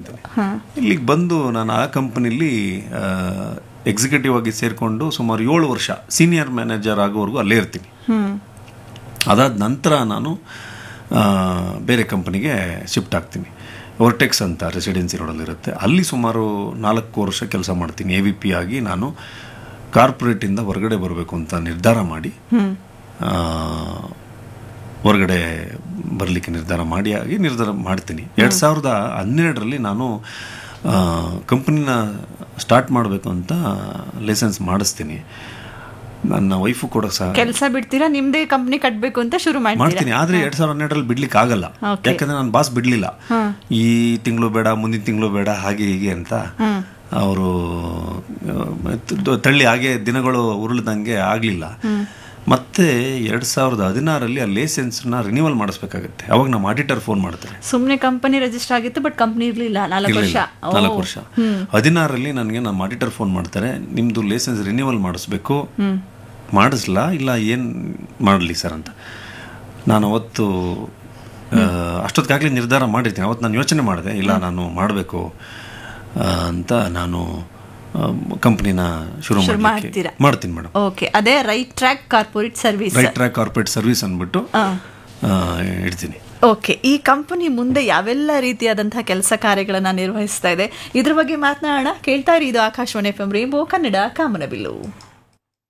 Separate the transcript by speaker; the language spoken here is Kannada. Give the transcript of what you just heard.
Speaker 1: ಅಂತೀನಿ ಇಲ್ಲಿಗೆ ಬಂದು ನಾನು ಆ ಕಂಪನಿಲಿ ಎಕ್ಸಿಕ್ಯೂಟಿವ್ ಆಗಿ ಸೇರಿಕೊಂಡು ಸುಮಾರು ಏಳು ವರ್ಷ ಸೀನಿಯರ್ ಮ್ಯಾನೇಜರ್ ಆಗೋವರೆಗೂ ಅಲ್ಲೇ ಇರ್ತೀನಿ
Speaker 2: ಹ್ಮ್
Speaker 1: ಅದಾದ ನಂತರ ನಾನು ಆ, ಬೇರೆ ಕಂಪನಿಗೆ ಶಿಫ್ಟ್ ಆಗ್ತೀನಿ ವರ್ಟೆಕ್ಸ್ ಅಂತ ರೆಸಿಡೆನ್ಸಿ ರೋಡಲ್ಲಿರುತ್ತೆ ಅಲ್ಲಿ ಸುಮಾರು ನಾಲ್ಕು ವರ್ಷ ಕೆಲಸ ಮಾಡ್ತೀನಿ ಎ ವಿ ಪಿ ಆಗಿ ನಾನು ಕಾರ್ಪೊರೇಟಿಂದ ಹೊರಗಡೆ ಬರಬೇಕು ಅಂತ ನಿರ್ಧಾರ ಮಾಡಿ ಆ, ಹೊರಗಡೆ ಬರಲಿಕ್ಕೆ ನಿರ್ಧಾರ ಮಾಡಿ ಆಗಿ ನಿರ್ಧಾರ ಮಾಡ್ತೀನಿ ಎರಡು ಸಾವಿರದ ಹನ್ನೆರಡರಲ್ಲಿ ನಾನು ಕಂಪ್ನಿನ ಸ್ಟಾರ್ಟ್ ಮಾಡಬೇಕು ಅಂತ ಲೈಸೆನ್ಸ್ ಮಾಡಿಸ್ತೀನಿ ನನ್ನ ವೈಫು ಕೂಡ ಸಹ
Speaker 2: ಕೆಲಸ ಬಿಡ್ತೀರಾ ನಿಮ್ದೇ ಕಂಪ್ನಿ ಕಟ್ಬೇಕು ಅಂತ ಶುರು ಮಾಡ್ತೀರಾ
Speaker 1: ಮಾಡ್ತೀನಿ ಆದ್ರೆ ಎರಡ್ ಸಾವಿರದ ಹನ್ನೆರಡರಲ್ಲಿ ಬಿಡ್ಲಿಕ್ಕೆ ಆಗಲ್ಲ
Speaker 2: Okay.
Speaker 1: ಯಾಕಂದ್ರೆ ನಾನು ಬಾಸ್ ಬಿಡ್ಲಿಲ್ಲ ಈ ತಿಂಗಳು ಬೇಡ ಮುಂದಿನ ತಿಂಗಳು ಬೇಡ ಹಾಗೆ ಹೀಗೆ ಅಂತ ಅವರು ತಳ್ಳಿ ಹಾಗೆ ದಿನಗಳು ಉರುಳ್ದಂಗೆ ಆಗ್ಲಿಲ್ಲ ಮತ್ತೆ ಎರಡ್ ಸಾವಿರದ ಹದಿನಾರಲ್ಲಿ ಆ ಲೈಸೆನ್ಸ್ನ ರಿನ್ಯೂವಲ್ ಮಾಡಿಸ್ಬೇಕಾಗತ್ತೆ ಅವಾಗ ನಮ್ಮ ಆಡಿಟರ್ ಫೋನ್ ಮಾಡ್ತಾರೆ
Speaker 2: ಸುಮ್ನೆ ಕಂಪನಿ ರಿಜಿಸ್ಟರ್ ಆಗಿತ್ತು ಬಟ್ ಕಂಪನಿ ಇರ್ಲಿಲ್ಲ ನಾಲ್ಕು ವರ್ಷ
Speaker 1: ಇರ್ಲಿಲ್ಲ. ನಾಲ್ಕು ವರ್ಷ ಹದಿನಾರರಲ್ಲಿ ನನಗೆ ನಮ್ಮ ಆಡಿಟರ್ ಫೋನ್ ಮಾಡ್ತಾರೆ ನಿಮ್ದು ಲೈಸೆನ್ಸ್ ರಿನ್ಯೂವಲ್ ಮಾಡಿಸ್ಬೇಕು ಮಾಡಿಸ್ಲಾ ಇಲ್ಲ ಏನ್ ಮಾಡಲಿ ಸರ್ ಅಂತ ನಾನು ಅವತ್ತು ಆ, ಅಷ್ಟೊತ್ತಿಗಾಗ್ಲೇ ನಿರ್ಧಾರ ಮಾಡಿರ್ತೀನಿ ಅವತ್ತು ನಾನು ಯೋಚನೆ ಮಾಡಿದೆ ಇಲ್ಲ ನಾನು ಮಾಡಬೇಕು ಅಂತ ನಾನು ಕಂಪ್ನಿನ ಶುರು
Speaker 2: ಶುರು
Speaker 1: ಮಾಡಲಿಕ್ಕೆ
Speaker 2: ಮಾಡ್ತೀರಾ?
Speaker 1: ಮಾಡ್ತೀನಿ ಮೇಡಮ್
Speaker 2: ಓಕೆ ಅದೇ right track corporate service
Speaker 1: right track corporate service ಅಂದ್ಬಿಟ್ಟು ಆ, ಇಡ್ತೀನಿ
Speaker 2: ಓಕೆ ಈ ಕಂಪನಿ ಮುಂದೆ ಯಾವೆಲ್ಲ ರೀತಿಯಾದಂತಹ ಕೆಲಸ ಕಾರ್ಯಗಳನ್ನ ನಿರ್ವಹಿಸ್ತಾ ಇದೆ ಇದ್ರ ಬಗ್ಗೆ ಮಾತನಾಡೋಣ ಕೇಳ್ತಾ ಇರಿ ಇದು Akashvani F M rainbow Kannada ಕಾಮನಬಿಲ್ಲು